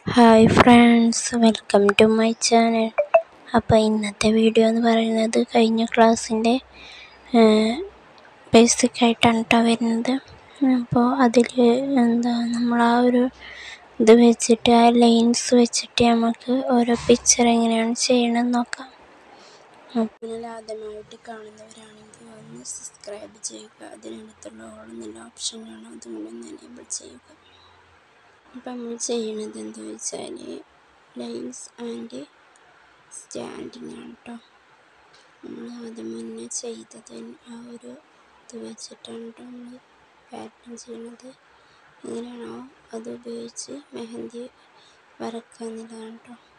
hi friends welcome to my channel അപ്പോൾ ഇന്നത്തെ video എന്ന് പറയുന്നത് കഴിഞ്ഞ ക്ലാസ്സിൻ്റെ ബേസിക് ആയിട്ടാണ് കേട്ടോ വരുന്നത് അപ്പോൾ അതിൽ എന്താ നമ്മൾ ആ ഒരു ഇത് വെച്ചിട്ട് ആ ലൈൻസ് വെച്ചിട്ട് നമുക്ക് ഓരോ പിക്ചർ എങ്ങനെയാണ് ചെയ്യണമെന്ന് നോക്കാം അപ്പോൾ ആദ്യമായിട്ട് കാണുന്നവരാണെങ്കിൽ ഒന്ന് സബ്സ്ക്രൈബ് ചെയ്യുക അതിനടുത്തുള്ള ഓൾ എന്നുള്ള ഓപ്ഷൻ കാണാം അതും കൂടി ഒന്ന് എനേബിൾ ചെയ്യുക അപ്പം നമ്മൾ ചെയ്യണത് എന്താ വെച്ചാൽ ലൈൻസ് ആൻഡ് സ്റ്റാൻഡിനാണ് കേട്ടോ നമ്മൾ ആദ്യം മുന്നേ ചെയ്തത് ആ ഒരു ഇത് വെച്ചിട്ടാണ് കേട്ടോ നമ്മൾ പാറ്റേൺ ചെയ്യണത് എങ്ങനെയാണോ അത് ഉപയോഗിച്ച് മെഹന്തി വരക്കുക എന്നുള്ളതാണ് കേട്ടോ